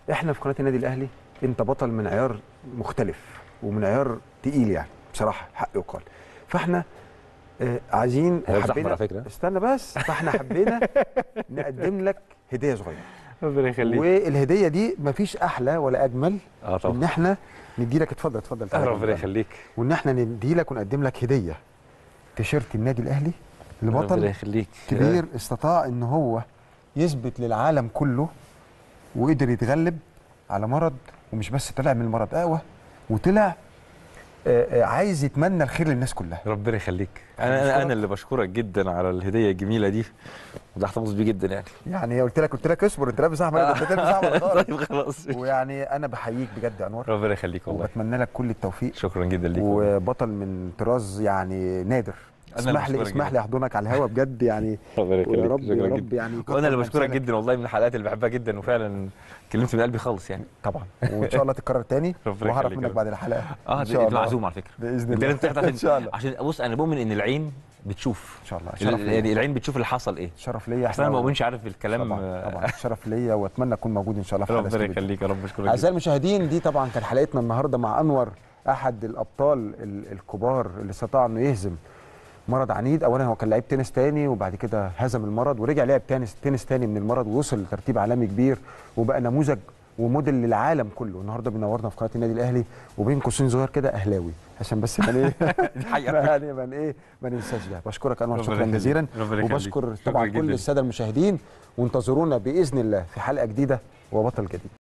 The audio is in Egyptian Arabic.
احنا في قناه النادي الاهلي انت بطل من عيار مختلف ومن عيار تقيل يعني بصراحه حق يقال فاحنا آه عايزين هيلبس أحمر على فكرة. استنى بس فاحنا حبينا نقدم لك هديه صغيره ربنا يخليك والهديه دي مفيش احلى ولا اجمل اه ان طبعا احنا ندي لك اتفضل اتفضل تعالى ربنا جنبنا. يخليك وان احنا ندي لك ونقدم لك هديه تيشيرت النادي الاهلي ربنا لبطل يخليك كبير استطاع ان هو يثبت للعالم كله وقدر يتغلب على مرض ومش بس طلع من المرض اقوى وطلع آه، آه، عايز يتمنى الخير للناس كلها ربنا يخليك انا بشكرك. انا انا اللي بشكرك جدا على الهديه الجميله دي وده احتفظ بيه جدا يعني يعني قلت لك قلت لك اصبر انت لابس احمر انت لابس احمر خالص طيب خلاص ويعني انا بحييك بجد يا انور ربنا يخليك والله وبتمنى لك كل التوفيق شكرا جدا ليك والله. وبطل من طراز يعني نادر أنا اللي اسمح لي بشكرك اسمح جداً. لي احضنك على الهوا بجد يعني ربنا يخليك ويا رب يا شكرا رب جدا يعني يكتر وانا اللي من بشكرك أمثالك. جدا والله من الحلقات اللي بحبها جدا وفعلا كلمت من قلبي خالص يعني طبعا وان شاء الله تتكرر تاني ربنا وهعرف يخليك منك يا بعد الحلقه اه ان دي شاء انت الله معزوم على فكره باذن انت الله لازم تحضر ان شاء الله عشان بص انا بؤمن ان العين بتشوف ان شاء الله شرف يعني ليا العين بتشوف اللي حصل ايه شرف ليا اصل انا ما بؤمنش عارف الكلام طبعا آه، طبعا شرف ليا واتمنى اكون موجود ان شاء الله في حلقه ربنا استوديو. يخليك يا رب اشكرك اعزائي المشاهدين دي طبعا كان حلقتنا النهارده مع انور احد الابطال ال- الكبار اللي استطاع انه يهزم مرض عنيد اولا هو كان لعيب تنس تاني وبعد كده هزم المرض ورجع لعب تنس تنس تاني من المرض ووصل لترتيب عالمي كبير وبقى نموذج وموديل للعالم كله النهارده بينورنا في قناه النادي الاهلي وبين قوسين صغير كده اهلاوي عشان بس ما ايه دي حقيقة. ما يعني ما ايه ما ننساش ده بشكرك انور ربنا شكرا يخليك. جزيلا ربنا يخليك. وبشكر شكرا طبعا كل جداً. الساده المشاهدين وانتظرونا باذن الله في حلقه جديده وبطل جديد